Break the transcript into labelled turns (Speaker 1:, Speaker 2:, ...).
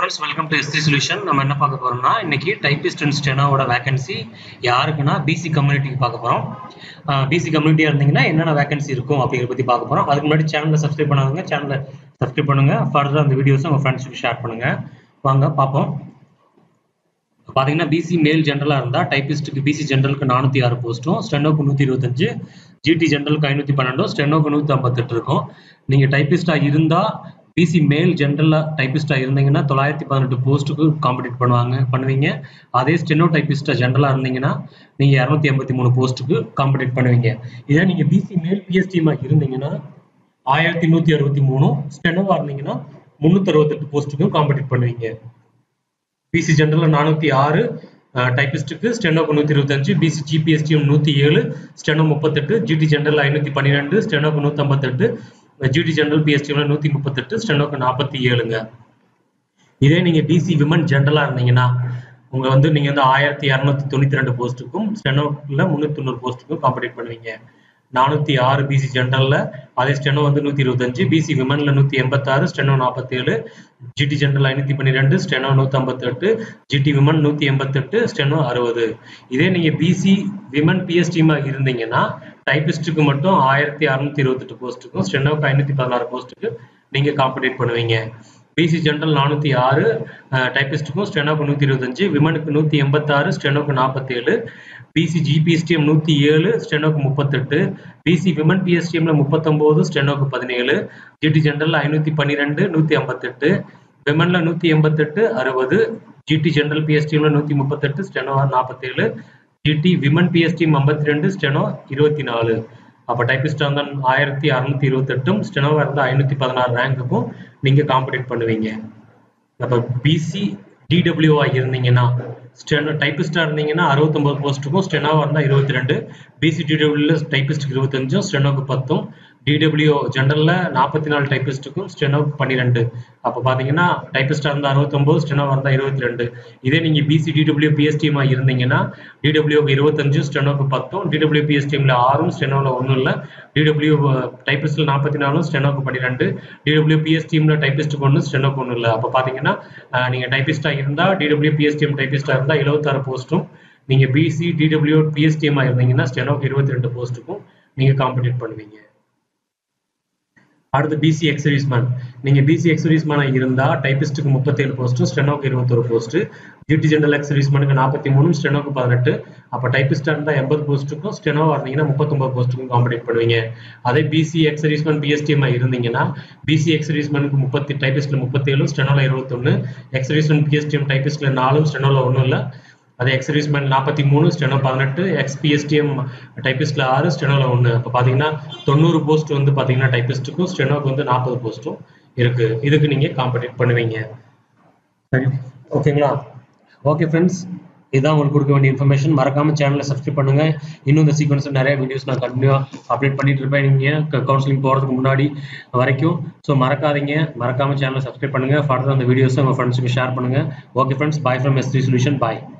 Speaker 1: friends welcome to SD solution நம்ம என்ன பார்க்க போறோம்னா இன்னைக்கு டைபிஸ்ட் அண்ட் ஸ்டெனோட வேகன்சி யாருக்குன்னா பிசி கம்யூனிட்டிக்கு பார்க்க போறோம் பிசி கம்யூனிட்டியா இருந்தீங்கன்னா என்னென்ன வேகன்சி இருக்கும் அப்படிங்கிற பத்தி பார்க்க போறோம் அதுக்கு முன்னாடி சேனலை சப்ஸ்கிரைப் பண்ணாதவங்க சேனலை சப்ஸ்கிரைப் பண்ணுங்க ஃபர்தர் அந்த வீடியோஸும் உங்க ஃப்ரெண்ட்ஸுக்கு ஷேர் பண்ணுங்க வாங்க பார்ப்போம் பாத்தீங்கன்னா பிசி மேல் ஜென்ரலா இருந்தா டைபிஸ்ட்டுக்கு பிசி ஜென்ரலுக்கு நானூத்தி ஆறு போஸ்ட்டும் ஸ்டெனோக்கு நூத்தி இருபத்தஞ்சு ஜிடி ஜென்ரலுக்கு ஐநூத்தி பன்னெண்டும் ஸ்டெனோக்கு நூத்தி ஐம்பத்தெட்டு இருக்கும் நீங்க டைபிஸ்டா இருந்தா பிசி மேல் ஜென்ரலா டைபிஸ்டா இருந்தீங்கன்னா தொள்ளாயிரத்தி பதினெட்டு போஸ்ட்டுக்கு காம்படிட் பண்ணுவாங்க பண்ணுவீங்க அதே ஸ்டெனோ டைபிஸ்டா ஜென்ரலா இருந்தீங்கன்னா நீங்க இரநூத்தி எண்பத்தி மூணு போஸ்ட்டுக்கு காம்படிட் பண்ணுவீங்க இதே நீங்க பிசி மேல் பிஎஸ்டிமா இருந்தீங்கன்னா ஆயிரத்தி நூத்தி அறுபத்தி மூணு ஸ்டெனோவா இருந்தீங்கன்னா முன்னூத்தி அறுபத்தெட்டு போஸ்ட்டுக்கும் காம்படிட் பண்ணுவீங்க பிசி ஜென்ரல் நானூத்தி ஆறு டைபிஸ்டுக்கு ஸ்டெனோக்கு நூத்தி இருபத்தஞ்சு பிசி ஜிபிஎஸ்டிஎம் நூத்தி ஏழு ஸ்டெனோ முப்பத்தெட்டு ஜிடி ஜென்ரல் ஐநூத்தி பன்னிரெண்டு ஸ்டெனோக்கு நூத்தி ஐம்பத்தெட்டு ஜிடி ஜென்ரல் பிஎஸ்டிஎம்ல நூத்தி முப்பத்தெட்டு ஸ்டெனோக்கு நாற்பத்தி ஏழுங்க இதே நீங்க பிசி விமன் ஜென்ரலா இருந்தீங்கன்னா உங்க வந்து நீங்க வந்து ஆயிரத்தி இரநூத்தி தொண்ணூத்தி ரெண்டு போஸ்ட்டுக்கும் ஸ்டெனோல முன்னூத்தி தொண்ணூறு போஸ்ட்டுக்கும் காம்படிட் பண்ணுவீங்க நானூத்தி ஆறு பிசி ஜென்ரல்ல அதே ஸ்டெனோ வந்து நூத்தி இருபத்தஞ்சு பிசி விமன்ல நூத்தி எண்பத்தாறு ஸ்டெனோ நாற்பத்தி ஏழு ஜிடி ஜென்ரல் ஐநூத்தி பன்னிரெண்டு ஸ்டெனோ நூத்தி ஐம்பத்தெட்டு ஜிடி விமன் நூத்தி எண்பத்தெட்டு ஸ்டெனோ அறுபது இதே நீங்க பிசி விமன் பிஎஸ்டிமா இருந்தீங்கன்னா டைபிஸ்டுக்கு மட்டும் ஆயிரத்தி அறுநூத்தி இருபத்தெட்டு போஸ்ட்டுக்கும் ஸ்டெனோக்கு ஐநூத்தி பதினாறு போஸ்ட்டுக்கு நீங்க காம்படிட் பண்ணுவீங்க பிசி ஜென்ரல் நானூத்தி ஆறு டைபிஸ்டுக்கும் ஸ்டெனோக்கு நூத்தி இருபத்தஞ்சு விமனுக்கு நூத்தி எண்பத்தாறு ஸ்டெனோக்கு நாற்பத்தி ஏழு பிசி ஜிபிஎஸ்டிஎம் நூத்தி ஏழு ஸ்டெனோக்கு முப்பத்தெட்டு பிசி விமன் பிஎஸ்டிஎம்ல முப்பத்தொன்பது ஸ்டெனோக்கு பதினேழு ஜிடி ஜென்ரல் ஐநூத்தி பன்னிரெண்டு நூத்தி ஐம்பத்தெட்டு விமன்ல நூத்தி எண்பத்தெட்டு அறுபது ஜிடி ஜென்ரல் பிஎஸ்டிஎம்ல நூத்தி முப்பத்தெட்டு ஸ்டெனோ நாற்பத்தேழு ஜிடி விமன் பிஎஸ்டிஎம் ஐம்பத்தி ரெண்டு ஸ்டெனோ இருபத்தி நாலு அப்போ டைபிஸ்டாக இருந்தால் ஆயிரத்தி அறுநூத்தி இருபத்தெட்டும் ஸ்டெனோவாக இருந்தால் ஐநூற்றி பதினாறு ரேங்க்குக்கும் நீங்கள் காம்படிட் பண்ணுவீங்க அப்போ பிசி டிடபிள்யூஆ இருந்தீங்கன்னா ஸ்டெனோ டைபிஸ்டாக இருந்தீங்கன்னா அறுபத்தொம்பது போஸ்ட்டுக்கும் ஸ்டெனோவாக இருந்தால் இருபத்தி ரெண்டு பிசி டிடபிள்யூல டைபிஸ்ட்டுக்கு இருபத்தஞ்சும் ஸ்டெனோக்கு பத்தும் டிடபிள்யூ ஜென்ரலில் நாற்பத்தி நாலு டைபிஸ்ட்டுக்கும் ஸ்டெனோக்கு பன்னிரெண்டு அப்போ பார்த்தீங்கன்னா டைபிஸ்டாக இருந்தால் அறுபத்தொம்போது ஸ்டெனோவாக இருந்தால் இருபத்தி ரெண்டு இதே நீங்கள் பிசி டிடபிள்யூ பிஎஸ்டிஎம்மா இருந்தீங்கன்னா டிடபிள்யூக்கு இருபத்தஞ்சு ஸ்டெனோக்கு பத்தும் டிடபிள்யூ பிஎஸ்டிஎம்ல ஆறும் ஸ்டெனோவில் ஒன்றும் இல்லை டிடபிள்யூ டைபிஸ்டில் நாற்பத்தி நாலும் ஸ்டெனோக்கு பன்னிரெண்டு டிடபிள்யூ பிஎஸ்டிஎம்ல டைபிஸ்ட்டுக்கு ஒன்று ஸ்டெனோக்கு ஒன்றும் இல்லை அப்போ பார்த்தீங்கன்னா நீங்கள் டைபிஸ்டாக இருந்தால் டிடபிள்யூ பிஎஸ்டிஎம் டைபிஸ்டாக இருந்தால் எழுபத்தாறு போஸ்ட்டும் நீங்கள் பிசி டிடபிள்யூ பிஎஸ்டிஎம்மா இருந்தீங்கன்னா ஸ்டெனோக்கு இருபத்தி ரெண்டு போஸ்ட்டுக்கும் நீங்கள் காம்படிட் பண்ணுவீங்க அடுத்து பிசி எக்ஸரிஸ்மேன் நீங்க பிசி எக்ஸரிஸ்மேனா இருந்தா டைபிஸ்டுக்கு முப்பத்தேழு போஸ்ட் ஸ்டெனோக்கு இருபத்தொரு போஸ்ட் டியூட்டி ஜெனரல் எக்ஸரிஸ்மேனுக்கு நாற்பத்தி மூணு ஸ்டெனோக்கு பதினெட்டு அப்போ டைபிஸ்டா இருந்தா எண்பது போஸ்ட்டுக்கும் ஸ்டெனோ இருந்தீங்கன்னா முப்பத்தொன்பது போஸ்ட்டுக்கும் காம்படிட் பண்ணுவீங்க அதே பிசி எக்ஸரிஸ்மேன் பிஎஸ்டிஎம் இருந்தீங்கன்னா பிசி எக்ஸரிஸ்மேனுக்கு முப்பத்தி டைபிஸ்ட்ல முப்பத்தேழு ஸ்டெனோல இருபத்தொன்னு எக்ஸரிஸ்மேன் பிஎஸ்டிஎம் டைபிஸ்ட்ல நாலும் ஸ்டெனோல ஒன்றும் இல்லை அது எக்ஸரிஸ்மெண்ட் நாற்பத்தி மூணு ஸ்டெனோ பதினெட்டு எக்ஸ்பிஎஸ்டிஎம் டைபிஸ்ட்ல ஆறு ஸ்டெனோல ஒன்று இப்போ பார்த்தீங்கன்னா தொண்ணூறு போஸ்ட் வந்து பார்த்தீங்கன்னா டைபிஸ்ட்டுக்கும் ஸ்டெனோக்கு வந்து நாற்பது போஸ்ட்டும் இருக்கு இதுக்கு நீங்க காம்படிட் பண்ணுவீங்க சரி ஓகேங்களா ஓகே ஃப்ரெண்ட்ஸ் இதுதான் உங்களுக்கு கொடுக்க வேண்டிய இன்ஃபர்மேஷன் மறக்காம சேனலை சப்ஸ்கிரைப் பண்ணுங்க இன்னும் இந்த சீக்வன்ஸ் நிறைய வீடியோஸ் நான் கண்டினியூ அப்டேட் பண்ணிட்டு இருப்பேன் நீங்க கவுன்சிலிங் போறதுக்கு முன்னாடி வரைக்கும் ஸோ மறக்காதீங்க மறக்காம சேனலை சப்ஸ்கிரைப் பண்ணுங்க ஃபர்தர் அந்த வீடியோஸை உங்க ஃப்ரெண்ட்ஸுக்கு ஷேர் பண்ணுங்க okay friends bye from S three solution bye